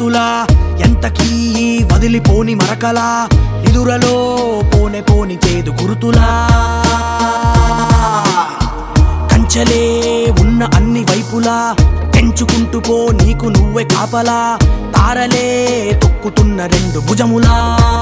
పురుగులా ఎంతకీ వదిలిపోని మరకలా నిదురలో పోనే పోని చేదు గురుతులా కంచలే ఉన్న అన్ని వైపులా పెంచుకుంటూ పో నీకు నువ్వే కాపలా తారలే తొక్కుతున్న రెండు భుజములా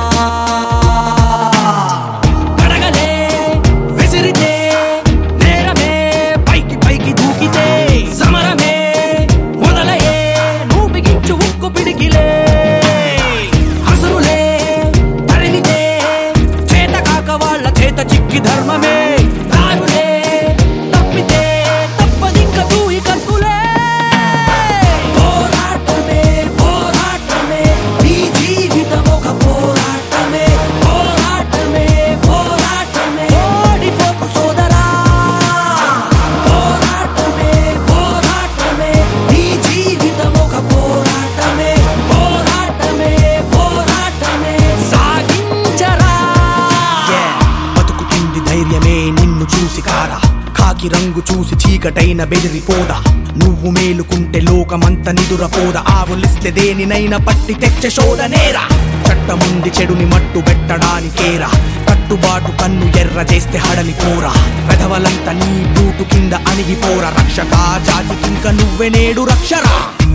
కడగలే విసిరితే నేరమే పైకి పైకి దూకితే సమరమే మొదలయే నువ్వు బిగించు ఉక్కు పిడికిలే అసురులే తరిమితే చేత కాక వాళ్ళ చేత చిక్కి ధర్మమే దారులే తప్పితే తప్పదింక తూయి కత్తులే పోరాటమే పోరాటమే నీ జీవితం ఒక పోరాటమే పోరాటమే పోరాటమే ఓడిపోకు సోదరా పోరాటమే పోరాటమే నీ జీవితం ఒక పోరాటమే పోరాటమే పోరాటమే సాగించరా బతుకుతుంది ధైర్యమే నిన్ను చూసి కాదా కాకి రంగు చూసి చీకటైన బెదిరిపోదా నువ్వు మేలుకుంటే లోకమంత నిదురపోదా ఆవులిస్తే దేనినైనా పట్టి తెచ్చే శోధనేరా చట్టముంది చెడుని మట్టు పెట్టడానికేరా కట్టుబాటు కన్ను ఎర్ర చేస్తే హడలిపోరా పెదవలంతా నీ బూటు కింద అణిగిపోరా రక్షకా జాతికింక నువ్వే నేడు రక్షరా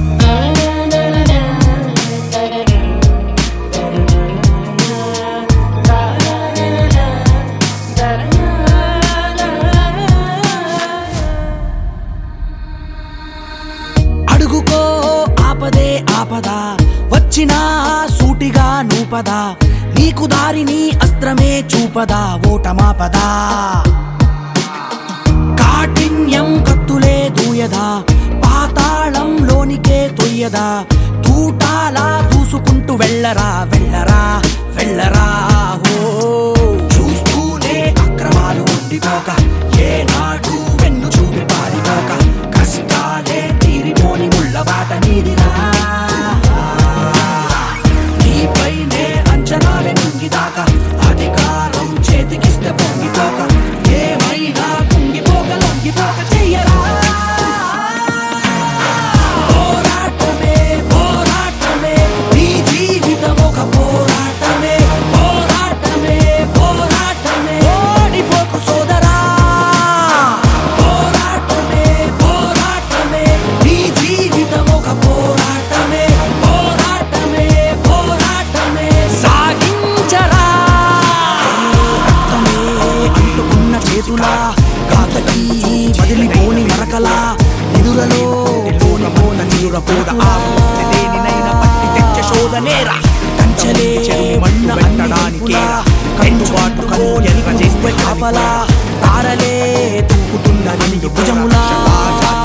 అడుగుకో ఆపదే ఆపదా వచ్చినా సూటిగా నూపదా నీకు దారిని అస్త్రమే చూపదా ఓటమాపదా కాఠిన్యం కత్తులే దూయదా పాతాళంలోనికే తొయ్యదా తూటాలా దూసుకుంటూ వెళ్ళరా వెళ్ళరా వెళ్ళరా హో చూస్తూనే అక్రమాలు ఉండిపోక ఏనాడు వెన్ను చూపి పారిపోక కష్టాలే తీరిపోని ముళ్ళ బాట నీదిరా నీపైనే అంచనాలే నింగిదాక అధికారం చేతికిస్తే పొంగిపోక ఏమైనా కుంగిపోక లొంగిపోక చెయ్యరా పోరాటమే పోరాటమే నీ జీవితం ఒక పోరాటమే పోరాటమే పోరాటమే ఓడిపోకు సోదరా పోరాటమే పోరాటమే నీ జీవితం ఒక పోరాటమే పోరాటమే పోరాటమే సాగించరా రక్తమే అంటుకున్న చేతులా గాతకి వదిలిపోని మరకలా నిదురలో లోన మోన నిదురపోద ఆవస్తే దేనినైనా పట్టి తెచ్చే శోధనేరా కంచలే మన్న పెట్టడానికే కంచుబాటు ఎర్ర చేస్తే కాపలా తారలే తూకుతున్న నిండు భుజములా